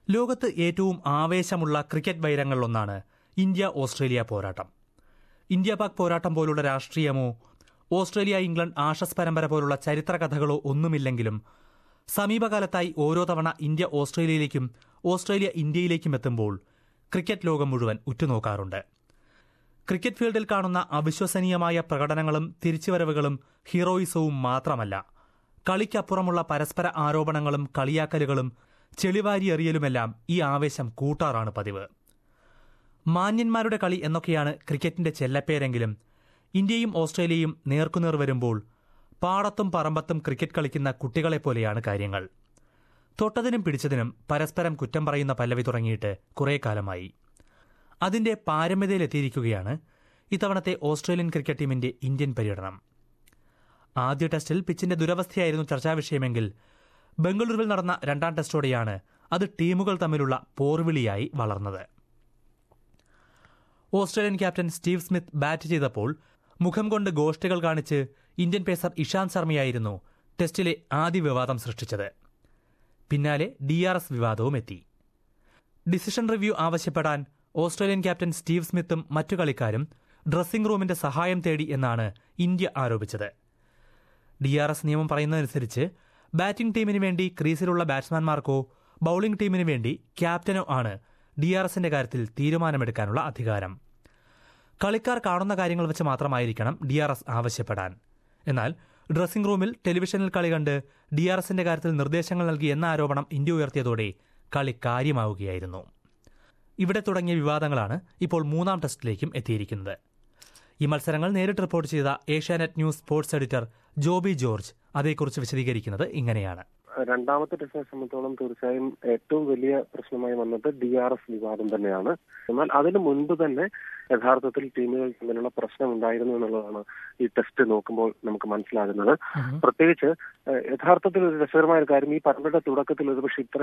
ലോകത്ത് ഏറ്റവും ആവേശമുള്ള ക്രിക്കറ്റ് വൈരങ്ങളിലൊന്നാണ് ഇന്ത്യ ഓസ്ട്രേലിയ പോരാട്ടം ഇന്ത്യ പാക് പോരാട്ടം പോലുള്ള രാഷ്ട്രീയമോ ഓസ്ട്രേലിയ ഇംഗ്ലണ്ട് ആഷസ് പരമ്പര പോലുള്ള ചരിത്ര കഥകളോ ഒന്നുമില്ലെങ്കിലും സമീപകാലത്തായി ഓരോ തവണ ഇന്ത്യ ഓസ്ട്രേലിയയിലേക്കും ഓസ്ട്രേലിയ ഇന്ത്യയിലേക്കും എത്തുമ്പോൾ ക്രിക്കറ്റ് ലോകം മുഴുവൻ ഉറ്റുനോക്കാറുണ്ട് ക്രിക്കറ്റ് ഫീൽഡിൽ കാണുന്ന അവിശ്വസനീയമായ പ്രകടനങ്ങളും തിരിച്ചുവരവുകളും ഹീറോയിസവും മാത്രമല്ല കളിക്കപ്പുറമുള്ള പരസ്പര ആരോപണങ്ങളും കളിയാക്കലുകളും ചെളിവാരിയെറിയലുമെല്ലാം ഈ ആവേശം കൂട്ടാറാണ് പതിവ് മാന്യന്മാരുടെ കളി എന്നൊക്കെയാണ് ക്രിക്കറ്റിന്റെ ചെല്ലപ്പേരെങ്കിലും ഇന്ത്യയും ഓസ്ട്രേലിയയും നേർക്കുനേർ വരുമ്പോൾ പാടത്തും പറമ്പത്തും ക്രിക്കറ്റ് കളിക്കുന്ന കുട്ടികളെപ്പോലെയാണ് കാര്യങ്ങൾ തൊട്ടതിനും പിടിച്ചതിനും പരസ്പരം കുറ്റം പറയുന്ന പല്ലവി തുടങ്ങിയിട്ട് കുറേ കാലമായി അതിന്റെ പാരമ്യതയിലെത്തിയിരിക്കുകയാണ് ഇത്തവണത്തെ ഓസ്ട്രേലിയൻ ക്രിക്കറ്റ് ടീമിന്റെ ഇന്ത്യൻ പര്യടനം ആദ്യ ടെസ്റ്റിൽ പിച്ചിന്റെ ദുരവസ്ഥയായിരുന്നു ചർച്ചാ വിഷയമെങ്കിൽ ബംഗളൂരുവിൽ നടന്ന രണ്ടാം ടെസ്റ്റോടെയാണ് അത് ടീമുകൾ തമ്മിലുള്ള പോർവിളിയായി വളർന്നത് Australian captain Steve Smith bat ചെയ്തപ്പോൾ മുഖം കൊണ്ട് ഗോഷ്ഠികൾ കാണിച്ച് ഇന്ത്യൻ പേസർ ഇഷാന്ത് ശർമ്മയായിരുന്നു ടെസ്റ്റിലെ ആദ്യ വിവാദം സൃഷ്ടിച്ചത് പിന്നാലെ ഡി ആർ എസ് വിവാദവും എത്തി ഡിസിഷൻ റിവ്യൂ ആവശ്യപ്പെടാൻ ഓസ്ട്രേലിയൻ ക്യാപ്റ്റൻ സ്റ്റീവ് സ്മിത്തും മറ്റു കളിക്കാരും ഡ്രസ്സിംഗ് റൂമിന്റെ സഹായം തേടി എന്നാണ് ഇന്ത്യ ആരോപിച്ചത് ഡി ആർ എസ് നിയമം പറയുന്നതനുസരിച്ച് ബാറ്റിംഗ് ടീമിന് വേണ്ടി ക്രീസിലുള്ള ബാറ്റ്സ്മാൻമാർക്കോ ബൌളിംഗ് ടീമിന് വേണ്ടി ക്യാപ്റ്റനോ ആണ് ഡി ആർ എസിന്റെ കാര്യത്തിൽ തീരുമാനമെടുക്കാനുള്ള അധികാരം കളിക്കാർ കാണുന്ന കാര്യങ്ങൾ വെച്ച് മാത്രമായിരിക്കണം ഡി ആർ എസ് ആവശ്യപ്പെടാൻ എന്നാൽ ഡ്രസ്സിംഗ് റൂമിൽ ടെലിവിഷനിൽ കളി കണ്ട് ഡി ആർ എസിന്റെ കാര്യത്തിൽ നിർദ്ദേശങ്ങൾ നൽകി എന്ന ആരോപണം ഇന്ത്യ ഉയർത്തിയതോടെ കളി കാര്യമാവുകയായിരുന്നു ഇവിടെ തുടങ്ങിയ വിവാദങ്ങളാണ് ഇപ്പോൾ മൂന്നാം ടെസ്റ്റിലേക്കും എത്തിയിരിക്കുന്നത് ഈ മത്സരങ്ങൾ നേരിട്ട് റിപ്പോർട്ട് ചെയ്ത Asianet news sports editor Joby George അതേക്കുറിച്ച് വിശദീകരിക്കുന്നത് ഇങ്ങനെയാണ് രണ്ടാമത്തെ ടെസ്റ്റിനെ സംബന്ധിച്ചോളം തീർച്ചയായും ഏറ്റവും വലിയ പ്രശ്നമായി വന്നത് ഡി ആർ എസ് വിവാദം തന്നെയാണ് എന്നാൽ അതിനു മുൻപ് തന്നെ യഥാർത്ഥത്തിൽ ടീമുകൾ തമ്മിലുള്ള പ്രശ്നം ഉണ്ടായിരുന്നു എന്നുള്ളതാണ് ഈ ടെസ്റ്റ് നോക്കുമ്പോൾ നമുക്ക് മനസ്സിലാകുന്നത് പ്രത്യേകിച്ച് യഥാർത്ഥത്തിൽ ഒരു രസകരമായ ഒരു കാര്യം ഈ പരമ്പരയുടെ തുടക്കത്തിൽ ഒരുപക്ഷെ ഇത്ര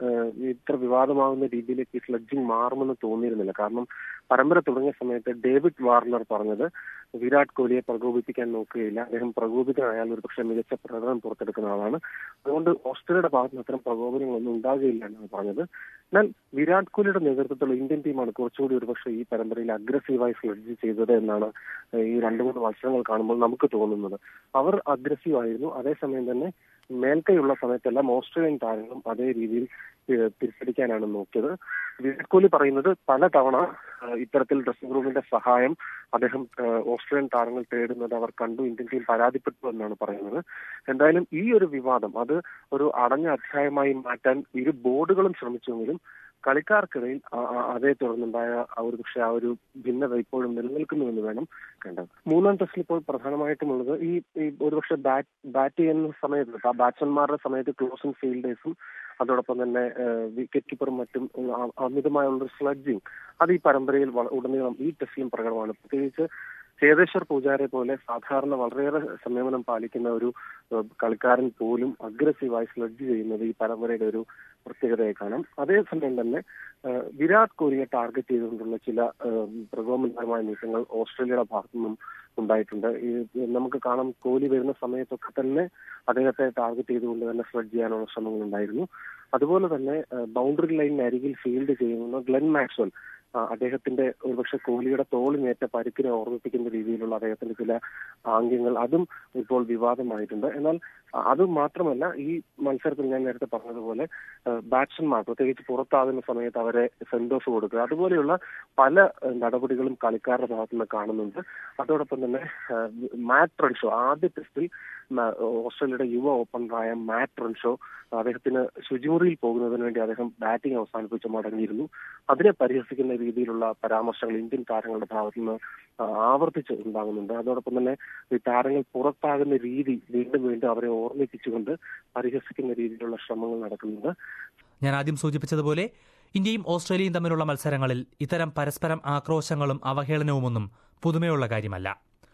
ഇത്ര വിവാദമാകുന്ന രീതിയിലേക്ക് ഈ സ്ലഡ്ജിങ് മാറുമെന്ന് തോന്നിയിരുന്നില്ല കാരണം പരമ്പര തുടങ്ങിയ സമയത്ത് ഡേവിഡ് വാർണർ പറഞ്ഞത് വിരാട് കോഹ്ലിയെ പ്രകോപിപ്പിക്കാൻ നോക്കുകയില്ല അദ്ദേഹം പ്രകോപിതനായാൽ ഒരു പക്ഷേ മികച്ച പ്രകടനം പുറത്തെടുക്കുന്ന ആളാണ് അതുകൊണ്ട് ഓസ്ട്രേലിയയുടെ ഭാഗത്ത് നിന്ന് അത്തരം പ്രകോപനങ്ങളൊന്നും ഉണ്ടാകുകയില്ല എന്നാണ് പറഞ്ഞത് എന്നാൽ വിരാട് കോഹ്ലിയുടെ നേതൃത്വത്തിലുള്ള ഇന്ത്യൻ ടീമാണ് കുറച്ചുകൂടി ഒരുപക്ഷെ ഈ പരമ്പരയിൽ അഗ്രസീവായി സ്ലഡ്ജ് ചെയ്തത് എന്നാണ് ഈ രണ്ടു മൂന്ന് മത്സരങ്ങൾ കാണുമ്പോൾ നമുക്ക് തോന്നുന്നത് അവർ അഗ്രസീവ് ആയിരുന്നു അതേസമയം തന്നെ മേൽക്കൈയുള്ള സമയത്തെല്ലാം ഓസ്ട്രേലിയൻ താരങ്ങളും അതേ രീതിയിൽ തിരിച്ചടിക്കാനാണ് നോക്കിയത് വിരാട് കോഹ്ലി പറയുന്നത് പല തവണ ഇത്തരത്തിൽ ഡ്രസ്സിംഗ് റൂമിന്റെ സഹായം അദ്ദേഹം ഓസ്ട്രേലിയൻ താരങ്ങൾ തേടുന്നത് അവർ കണ്ടു ഇന്ത്യൻ ടീം പരാതിപ്പെട്ടു എന്നാണ് പറയുന്നത് എന്തായാലും ഈ ഒരു വിവാദം അത് ഒരു അടഞ്ഞ അധ്യായമായി മാറ്റാൻ ഇരു ബോർഡുകളും ശ്രമിച്ചെങ്കിലും കളിക്കാർക്കിടയിൽ അതേ തുടർന്നുണ്ടായ ഒരു പക്ഷെ ആ ഒരു ഭിന്നത ഇപ്പോഴും നിലനിൽക്കുന്നുവെന്ന് വേണം കണ്ടത് മൂന്നാം ടെസ്റ്റിൽ ഇപ്പോൾ പ്രധാനമായിട്ടും ഉള്ളത് ഈ ഒരുപക്ഷെ ബാറ്റ് ബാറ്റ് ചെയ്യുന്ന സമയത്ത് ആ ബാറ്റ്സ്മാൻമാരുടെ സമയത്ത് ക്ലോസിംഗ് ഫീൽഡേഴ്സും അതോടൊപ്പം തന്നെ വിക്കറ്റ് കീപ്പറും മറ്റും അമിതമായുള്ള സ്ലഡ്ജിങ് അത് ഈ പരമ്പരയിൽ ഉടനീളം ഈ ടെസ്റ്റിലും പ്രകടമാണ് പ്രത്യേകിച്ച് ചേതേശ്വർ പൂജാരെ പോലെ സാധാരണ വളരെയേറെ സംയമനം പാലിക്കുന്ന ഒരു കളിക്കാരൻ പോലും അഗ്രസീവായി സ്ലഡ്ജ് ചെയ്യുന്നത് ഈ പരമ്പരയുടെ ഒരു പ്രത്യേകതയായി കാണാം അതേസമയം തന്നെ വിരാട് കോഹ്ലിയെ ടാർഗറ്റ് ചെയ്തുകൊണ്ടുള്ള ചില പ്രകോപനപരമായ നീക്കങ്ങൾ ഓസ്ട്രേലിയയുടെ ഭാഗത്തു നിന്നും ഉണ്ടായിട്ടുണ്ട് ഈ നമുക്ക് കാണാം കോഹ്ലി വരുന്ന സമയത്തൊക്കെ തന്നെ അദ്ദേഹത്തെ ടാർഗറ്റ് ചെയ്തുകൊണ്ട് തന്നെ സ്പ്രെഡ് ചെയ്യാനുള്ള ശ്രമങ്ങൾ ഉണ്ടായിരുന്നു അതുപോലെ തന്നെ ബൗണ്ടറി ലൈനിന് അരികിൽ ഫീൽഡ് ചെയ്യുന്ന ഗ്ലെൻ മാക്സ്വൽ അദ്ദേഹത്തിന്റെ ഒരുപക്ഷെ കോഹ്ലിയുടെ തോളിനേറ്റ പരിക്കിനെ ഓർമ്മിപ്പിക്കുന്ന രീതിയിലുള്ള അദ്ദേഹത്തിന്റെ ചില ആംഗ്യങ്ങൾ അതും ഇപ്പോൾ വിവാദമായിട്ടുണ്ട് എന്നാൽ അത് മാത്രമല്ല ഈ മത്സരത്തിൽ ഞാൻ നേരത്തെ പറഞ്ഞതുപോലെ ബാറ്റ്സ്മാൻമാർ പ്രത്യേകിച്ച് പുറത്താകുന്ന സമയത്ത് അവരെ സെൻഡ് ഓഫ് കൊടുക്കുക അതുപോലെയുള്ള പല നടപടികളും കളിക്കാരുടെ ഭാഗത്തു നിന്ന് കാണുന്നുണ്ട് അതോടൊപ്പം തന്നെ മാറ്റ് റൺഷോ ആദ്യ ടെസ്റ്റിൽ ഓസ്ട്രേലിയയുടെ യുവ ഓപ്പണറായ മാറ്റ് റൺഷോ അദ്ദേഹത്തിന് ശുചിമുറിയിൽ പോകുന്നതിന് വേണ്ടി അദ്ദേഹം ബാറ്റിംഗ് അവസാനിപ്പിച്ച് മടങ്ങിയിരുന്നു അതിനെ പരിഹസിക്കുന്ന രീതിയിലുള്ള പരാമർശങ്ങൾ ഇന്ത്യൻ താരങ്ങളുടെ ഭാഗത്തു നിന്ന് ആവർത്തിച്ച് ഉണ്ടാകുന്നുണ്ട് അതോടൊപ്പം തന്നെ ഈ താരങ്ങൾ പുറത്താകുന്ന രീതി വീണ്ടും വീണ്ടും അവരെ ഓർമ്മിപ്പിച്ചുകൊണ്ട് പരിഹസിക്കുന്ന രീതിയിലുള്ള ശ്രമങ്ങൾ നടക്കുന്നുണ്ട് ഞാൻ ആദ്യം സൂചിപ്പിച്ചതുപോലെ ഇന്ത്യയും ഓസ്ട്രേലിയയും തമ്മിലുള്ള മത്സരങ്ങളിൽ ഇത്തരം പരസ്പരം ആക്രോശങ്ങളും അവഹേളനവുമൊന്നും പുതുമയുള്ള കാര്യമല്ല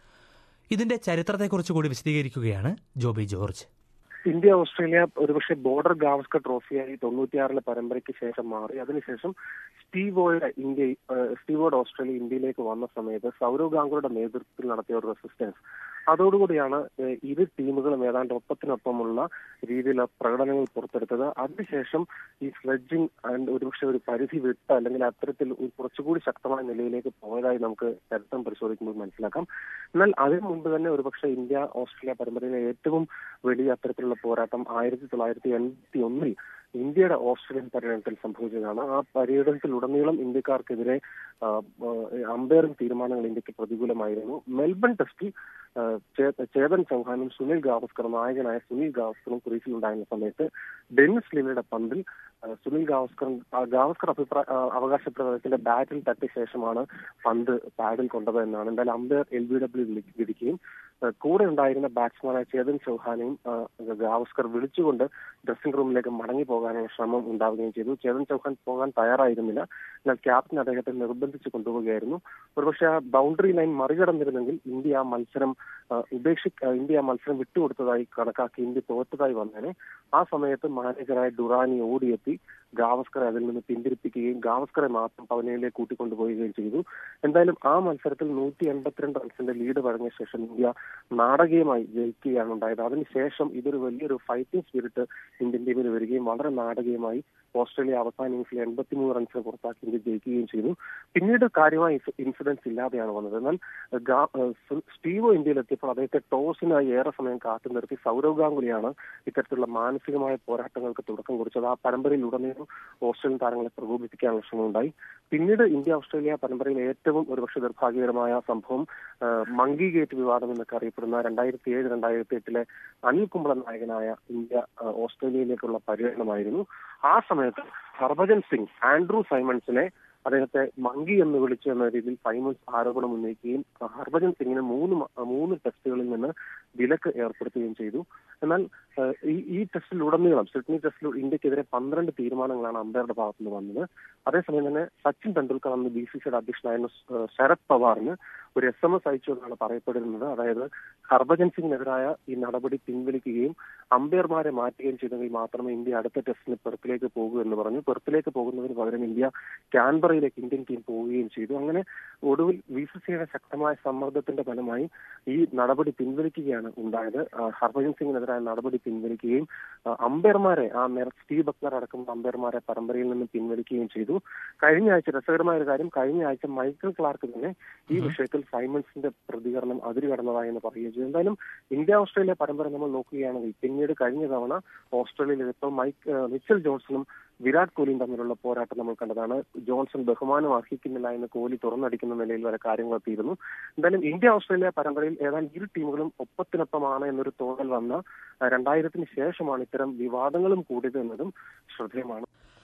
ഇതിന്റെ ചരിത്രത്തെക്കുറിച്ച് കൂടി വിശദീകരിക്കുകയാണ് ജോബി ജോർജ് ഇന്ത്യ ഓസ്ട്രേലിയ ഒരുപക്ഷെ ബോർഡർ ഗാവസ്കർ ട്രോഫിയായി തൊണ്ണൂറ്റിയാറിലെ പരമ്പരയ്ക്ക് ശേഷം മാറി അതിനുശേഷം സ്റ്റീവോയുടെ ഇന്ത്യ സ്റ്റീവോയുടെ ഓസ്ട്രേലിയ ഇന്ത്യയിലേക്ക് വന്ന സമയത്ത് സൗരവ് ഗാംഗുലിയുടെ നേതൃത്വത്തിൽ നടത്തിയ ഒരു റെസിസ്റ്റൻസ് അതോടുകൂടിയാണ് ഏഹ്, ഇരു ടീമുകളും ഏതാണ്ട് ഒപ്പത്തിനൊപ്പമുള്ള രീതിയിലുള്ള പ്രകടനങ്ങൾ പുറത്തെടുത്തത് അതിനുശേഷം ഈ സ്ലെഡ്ജിങ് ആൻഡ് ഒരുപക്ഷെ ഒരു പരിധി വിട്ട് അല്ലെങ്കിൽ അത്തരത്തിൽ ഒരു കുറച്ചുകൂടി ശക്തമായ നിലയിലേക്ക് പോയതായി നമുക്ക് ചരിത്രം പരിശോധിക്കുമ്പോൾ മനസ്സിലാക്കാം എന്നാൽ അതിനു മുമ്പ് തന്നെ ഒരുപക്ഷെ ഇന്ത്യ ഓസ്ട്രേലിയ പരമ്പരയിലെ ഏറ്റവും വലിയ അത്തരത്തിലുള്ള പോരാട്ടം ആയിരത്തി തൊള്ളായിരത്തി എൺപത്തി ഒന്നിൽ ഇന്ത്യയുടെ ഓസ്ട്രേലിയൻ പര്യടനത്തിൽ സംഭവിച്ചതാണ് ആ പര്യടനത്തിലുടനീളം ഇന്ത്യക്കാർക്കെതിരെ ആ, ആ, അമ്പയറിംഗ് തീരുമാനങ്ങൾ ഇന്ത്യക്ക് പ്രതികൂലമായിരുന്നു മെൽബൺ ടെസ്റ്റിൽ ആ, ചേ- ചേതൻ ചൗഹാനും സുനിൽ ഗാവസ്കറും നായകനായ സുനിൽ ഗാവസ്കറും ക്രീസിലുണ്ടായിരുന്ന സമയത്ത് ഡെന്നിസ് ലിവയുടെ പന്തിൽ ആ, സുനിൽ ഗാവസ്കർ ആ, ഗാവസ്കർ അഭിപ്രായ ആ, അവകാശപ്പെട്ടത് അദ്ദേഹത്തിന്റെ ബാറ്റിൽ തട്ടിയ ശേഷമാണ് പന്ത് പാഡിൽ കൊണ്ടത് എന്നാണ് എന്തായാലും അമ്പയർ എൽ ബി ഡബ്ല്യു വിധിക്കുകയും ആ, കൂടെ ഉണ്ടായിരുന്ന ബാറ്റ്സ്മാനായ ചേതൻ ചൗഹാനെയും ആ, ഗാവസ്കർ വിളിച്ചുകൊണ്ട് ഡ്രസ്സിംഗ് റൂമിലേക്ക് മടങ്ങി പോകാനുള്ള ശ്രമം ഉണ്ടാവുകയും ചെയ്തു ചേതൻ ചൗഹാൻ പോകാൻ തയ്യാറായിരുന്നില്ല എന്നാൽ ക്യാപ്റ്റൻ അദ്ദേഹത്തെ നിർബന്ധിച്ച് കൊണ്ടുപോവുകയായിരുന്നു ഒരുപക്ഷെ ആ ബൗണ്ടറി ലൈൻ മറികടന്നിരുന്നെങ്കിൽ ഇന്ത്യ ആ മത്സരം ആ, ഉപേക്ഷി ആ, ഇന്ത്യ ആ മത്സരം വിട്ടുകൊടുത്തതായി കണക്കാക്കി ഇന്ത്യ തോറ്റതായി വന്നേനെ ആ സമയത്ത് മാനേജറായ ഡുറാനി ഓടിയെത്തി ഗാവസ്കറെ അതിൽ നിന്ന് പിന്തിരിപ്പിക്കുകയും ഗാവസ്കറെ മാത്രം പവനയിലേക്ക് കൂട്ടിക്കൊണ്ടുപോവുകയും ചെയ്തു എന്തായാലും ആ മത്സരത്തിൽ നൂറ്റി എൺപത്തിരണ്ട് റൺസിന്റെ ലീഡ് വഴങ്ങിയ ശേഷം ഇന്ത്യ നാടകീയമായി ജയിക്കുകയാണ് ഉണ്ടായത് അതിനുശേഷം ഇതൊരു വലിയൊരു ഫൈറ്റിംഗ് സ്പിരിറ്റ് ഇന്ത്യൻ ടീമിൽ വരികയും വളരെ നാടകീയമായി ഓസ്ട്രേലിയ അവസാന ഇന്നിംഗ്സിൽ എൺപത്തിമൂന്ന് റൺസിന് പുറത്താക്കി ഇന്ത്യ ജയിക്കുകയും ചെയ്തു പിന്നീട് കാര്യമായ ഇൻസിഡൻസ് ഇല്ലാതെയാണ് വന്നത് എന്നാൽ ഗാ- ഏഹ് സ് സ്റ്റീവോ ഇന്ത്യയിലെത്തിയപ്പോൾ അദ്ദേഹത്തെ ടോസിനായി ഏറെ സമയം കാത്തു നിർത്തി സൗരവ് ഗാംഗുലിയാണ് ഇത്തരത്തിലുള്ള മാനസികമായ പോരാട്ടങ്ങൾക്ക് തുടക്കം കുറിച്ചത് ആ പരമ്പരയിൽ ഉടനീളം ഓസ്ട്രേലിയൻ താരങ്ങളെ പ്രകോപിപ്പിക്കാനുള്ള ശ്രമമുണ്ടായി പിന്നീട് ഇന്ത്യ ഓസ്ട്രേലിയ പരമ്പരയിൽ ഏറ്റവും ഒരുപക്ഷെ നിർഭാഗ്യകരമായ സംഭവം ഏഹ് മങ്കി ഗേറ്റ് വിവാദം എന്നൊക്കെ അറിയപ്പെടുന്ന രണ്ടായിരത്തി ഏഴ് രണ്ടായിരത്തി എട്ടിലെ അനിൽ കുംബ്ലൻ നായകനായ ഇന്ത്യ ഏഹ് ഓസ്ട്രേലിയയിലേക്കുള്ള പര്യടനമായിരുന്നു ആ സമയത്ത് ഹർഭജൻ സിംഗ് ആൻഡ്രൂ സൈമൺസിനെ അദ്ദേഹത്തെ മങ്കി എന്ന് വിളിച്ചു എന്ന രീതിയിൽ സൈമൺസ് ആരോപണം ഉന്നയിക്കുകയും ഹർഭജൻ സിംഗിന് മൂന്ന് മ- മൂന്ന് ടെസ്റ്റുകളിൽ നിന്ന് വിലക്ക് ഏർപ്പെടുത്തുകയും ചെയ്തു എന്നാൽ ഏഹ്, ഈ ഈ ടെസ്റ്റിലുടനീളം സിഡ്നി ടെസ്റ്റിൽ ഇന്ത്യക്കെതിരെ പന്ത്രണ്ട് തീരുമാനങ്ങളാണ് അമ്പയറുടെ ഭാഗത്ത് നിന്ന് വന്നത് അതേസമയം തന്നെ സച്ചിൻ തെണ്ടുൽക്കർ അന്ന് ബി സി സിയുടെ അധ്യക്ഷനായിരുന്ന സ്- ശരത് പവാറിന് ഒരു എസ് എം എസ് അയച്ചു എന്നാണ് പറയപ്പെടുന്നത് അതായത് ഹർഭജൻ സിംഗിനെതിരായ ഈ നടപടി പിൻവലിക്കുകയും അമ്പയർമാരെ മാറ്റുകയും ചെയ്തെങ്കിൽ മാത്രമേ ഇന്ത്യ അടുത്ത ടെസ്റ്റിന് പെർത്തിലേക്ക് പോകൂ എന്ന് പറഞ്ഞു പെർത്തിലേക്ക് പോകുന്നതിന് പകരം ഇന്ത്യ ക്യാൻബറയിലേക്ക് ഇന്ത്യൻ ടീം പോവുകയും ചെയ്തു അങ്ങനെ ഒടുവിൽ ബി സി സിയുടെ ശക്തമായ സമ്മർദ്ദത്തിന്റെ ഫലമായി ഈ നടപടി പിൻവലിക്കുകയാണ് ഉണ്ടായത് ആ, ഹർഭജൻ സിംഗിനെതിരായ നടപടി പിൻവലിക്കുകയും ആ, അമ്പയർമാരെ ആ നേരം സ്റ്റീവ് ബക്ലർ അടക്കമുള്ള അമ്പയർമാരെ പരമ്പരയിൽ നിന്ന് പിൻവലിക്കുകയും ചെയ്തു കഴിഞ്ഞ ആഴ്ച രസകരമായ ഒരു കാര്യം കഴിഞ്ഞ ആഴ്ച മൈക്കിൾ ക്ലാർക്ക് തന്നെ ഈ വിഷയത്തിൽ സൈമൺസിന്റെ പ്രതികരണം അതിരുകടന്നതായി എന്ന് പറയുകയും ചെയ്തു എന്തായാലും ഇന്ത്യ ഓസ്ട്രേലിയ പരമ്പര നമ്മൾ നോക്കുകയാണെങ്കിൽ പിന്നീട് കഴിഞ്ഞ തവണ ഓസ്ട്രേലിയയിൽ ഇപ്പോൾ മൈക്ക് ഏഹ് മിച്ചൽ ജോൺസണും വിരാട് കോഹ്ലിയും തമ്മിലുള്ള പോരാട്ടം നമ്മൾ കണ്ടതാണ് ജോൺസൺ ബഹുമാനം അർഹിക്കുന്നില്ല എന്ന് കോഹ്ലി തുറന്നടിക്കുന്ന നിലയിൽ വരെ കാര്യങ്ങൾ എത്തിയിരുന്നു എന്തായാലും ഇന്ത്യ ഓസ്ട്രേലിയ പരമ്പരയിൽ ഏതാണ്ട് ഇരു ടീമുകളും ഒപ്പത്തിനൊപ്പമാണ് എന്നൊരു തോന്നൽ വന്ന ആ, രണ്ടായിരത്തിന് ശേഷമാണ് ഇത്തരം വിവാദങ്ങളും കൂടിയത് എന്നതും ശ്രദ്ധേയമാണ്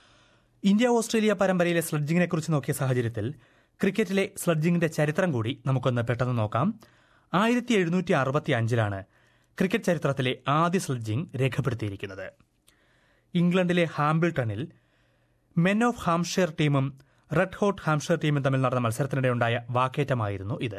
ഇന്ത്യ ഓസ്ട്രേലിയ പരമ്പരയിലെ സ്ലഡ്ജിങ്ങിനെ കുറിച്ച് നോക്കിയ സാഹചര്യത്തിൽ ക്രിക്കറ്റിലെ സ്ലഡ്ജിങ്ങിന്റെ ചരിത്രം കൂടി നമുക്കൊന്ന് പെട്ടെന്ന് നോക്കാം ആയിരത്തി എഴുന്നൂറ്റി അറുപത്തി അഞ്ചിലാണ് ക്രിക്കറ്റ് ചരിത്രത്തിലെ ആദ്യ സ്ലഡ്ജിംഗ് രേഖപ്പെടുത്തിയിരിക്കുന്നത് ഇംഗ്ലണ്ടിലെ ഹാംബിൾട്ടണിൽ മെൻ ഓഫ് ഹാംഷെയർ ടീമും റെഡ് ഹോട്ട് ഹാംഷെയർ ടീമും തമ്മിൽ നടന്ന മത്സരത്തിനിടെയുണ്ടായ വാക്കേറ്റമായിരുന്നു ഇത്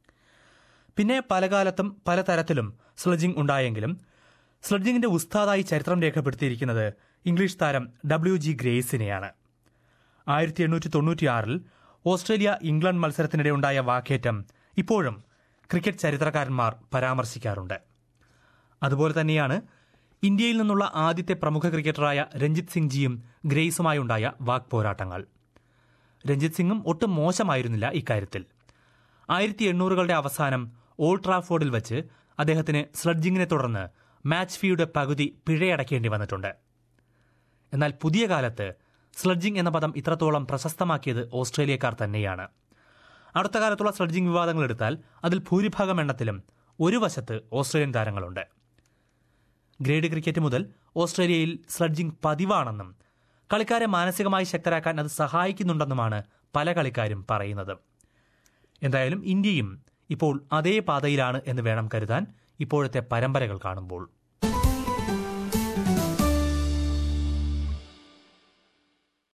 പിന്നെ പല കാലത്തും പലതരത്തിലും സ്ലഡ്ജിംഗ് ഉണ്ടായെങ്കിലും സ്ലഡ്ജിങ്ങിന്റെ ഉസ്താദായി ചരിത്രം രേഖപ്പെടുത്തിയിരിക്കുന്നത് ഇംഗ്ലീഷ് താരം ഡബ്ല്യു ജി ഗ്രേസിനെയാണ് ആയിരത്തി എണ്ണൂറ്റി തൊണ്ണൂറ്റിയാറിൽ ഓസ്ട്രേലിയ ഇംഗ്ലണ്ട് മത്സരത്തിനിടെ ഉണ്ടായ വാക്കേറ്റം ഇപ്പോഴും ക്രിക്കറ്റ് ചരിത്രകാരന്മാർ പരാമർശിക്കാറുണ്ട് അതുപോലെ തന്നെയാണ് ഇന്ത്യയിൽ നിന്നുള്ള ആദ്യത്തെ പ്രമുഖ ക്രിക്കറ്ററായ രഞ്ജിത് സിംഗ് ജിയും ഗ്രേസുമായുണ്ടായ വാക്പോരാട്ടങ്ങൾ രഞ്ജിത് സിംഗും ഒട്ടും മോശമായിരുന്നില്ല ഇക്കാര്യത്തിൽ ആയിരത്തി എണ്ണൂറുകളുടെ അവസാനം ഓൾഡ് ട്രാഫോർഡിൽ വെച്ച് അദ്ദേഹത്തിന് സ്ലഡ്ജിങ്ങിനെ തുടർന്ന് മാച്ച് ഫീയുടെ പകുതി പിഴയടക്കേണ്ടി വന്നിട്ടുണ്ട് എന്നാൽ പുതിയ കാലത്ത് സ്ലഡ്ജിംഗ് എന്ന പദം ഇത്രത്തോളം പ്രശസ്തമാക്കിയത് ഓസ്ട്രേലിയക്കാർ തന്നെയാണ് അടുത്ത കാലത്തുള്ള സ്ലഡ്ജിംഗ് വിവാദങ്ങൾ എടുത്താൽ അതിൽ ഭൂരിഭാഗം എണ്ണത്തിലും ഒരു വശത്ത് ഓസ്ട്രേലിയൻ താരങ്ങളുണ്ട് ഗ്രേഡ് ക്രിക്കറ്റ് മുതൽ ഓസ്ട്രേലിയയിൽ സ്ലഡ്ജിംഗ് പതിവാണെന്നും കളിക്കാരെ മാനസികമായി ശക്തരാക്കാൻ അത് സഹായിക്കുന്നുണ്ടെന്നുമാണ് പല കളിക്കാരും പറയുന്നത് എന്തായാലും ഇന്ത്യയും ഇപ്പോൾ അതേ പാതയിലാണ് എന്ന് വേണം കരുതാൻ ഇപ്പോഴത്തെ പരമ്പരകൾ കാണുമ്പോൾ